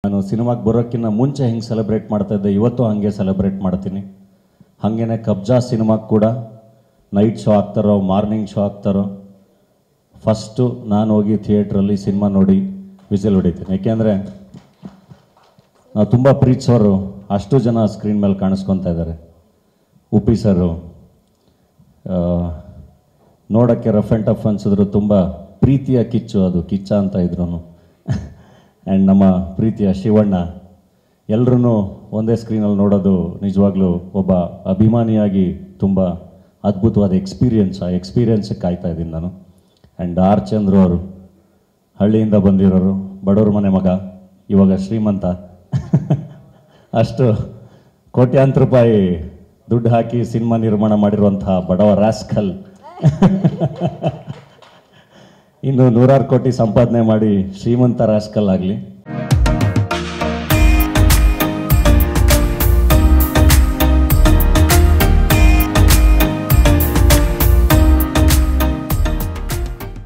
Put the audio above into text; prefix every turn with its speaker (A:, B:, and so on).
A: ನಾನು ಸಿನಿಮಾಗೆ ಬರೋಕ್ಕಿಂತ ಮುಂಚೆ ಹೆಂಗೆ ಸೆಲೆಬ್ರೇಟ್ ಮಾಡ್ತಾ ಇದ್ದೆ ಇವತ್ತು ಹಾಗೆ ಸೆಲೆಬ್ರೇಟ್ ಮಾಡ್ತೀನಿ ಹಾಗೇನೆ ಕಬ್ಜಾ ಸಿನಿಮಾಗೆ ಕೂಡ ನೈಟ್ ಶೋ ಆಗ್ತಾರೋ ಮಾರ್ನಿಂಗ್ ಶೋ ಆಗ್ತಾರೋ ಫಸ್ಟು ನಾನು ಹೋಗಿ ಥಿಯೇಟ್ರಲ್ಲಿ ಸಿನಿಮಾ ನೋಡಿ ವಿಸಿಲ್ ಹೊಡಿತೀನಿ ಯಾಕೆಂದರೆ ನಾವು ತುಂಬ ಪ್ರೀತಿಸೋರು ಅಷ್ಟು ಜನ ಸ್ಕ್ರೀನ್ ಮೇಲೆ ಕಾಣಿಸ್ಕೊತಾ ಇದ್ದಾರೆ ಉಪ್ಪಿ ಸರು ನೋಡೋಕ್ಕೆ ರಫ್ ಆ್ಯಂಡ್ ಟಫ್ ಅನ್ಸಿದ್ರು ತುಂಬ ಪ್ರೀತಿಯ ಕಿಚ್ಚು ಅದು ಕಿಚ್ಚ ಅಂತ ಇದ್ರು ಆ್ಯಂಡ್ ನಮ್ಮ ಪ್ರೀತಿಯ ಶಿವಣ್ಣ ಎಲ್ಲರೂ ಒಂದೇ ಸ್ಕ್ರೀನಲ್ಲಿ ನೋಡೋದು ನಿಜವಾಗ್ಲೂ ಒಬ್ಬ ಅಭಿಮಾನಿಯಾಗಿ ತುಂಬ ಅದ್ಭುತವಾದ ಎಕ್ಸ್ಪೀರಿಯನ್ಸ್ ಆ ಎಕ್ಸ್ಪೀರಿಯನ್ಸಿಗೆ ಕಾಯ್ತಾ ಇದ್ದೀನಿ ನಾನು ಆ್ಯಂಡ್ ಆರ್ ಚಂದ್ರು ಅವರು ಹಳ್ಳಿಯಿಂದ ಬಂದಿರೋರು ಬಡವ್ರ ಮನೆ ಮಗ ಇವಾಗ ಶ್ರೀಮಂತ ಅಷ್ಟು ಕೋಟ್ಯಾಂತರ ರೂಪಾಯಿ ದುಡ್ಡು ಹಾಕಿ ಸಿನಿಮಾ ನಿರ್ಮಾಣ ಮಾಡಿರುವಂತಹ ಬಡವ ರಾಸ್ಕಲ್ ಇನ್ನು ನೂರಾರು ಕೋಟಿ ಸಂಪಾದನೆ ಮಾಡಿ ಶ್ರೀಮಂತ ರಾಸ್ಕಲ್ ಆಗಲಿ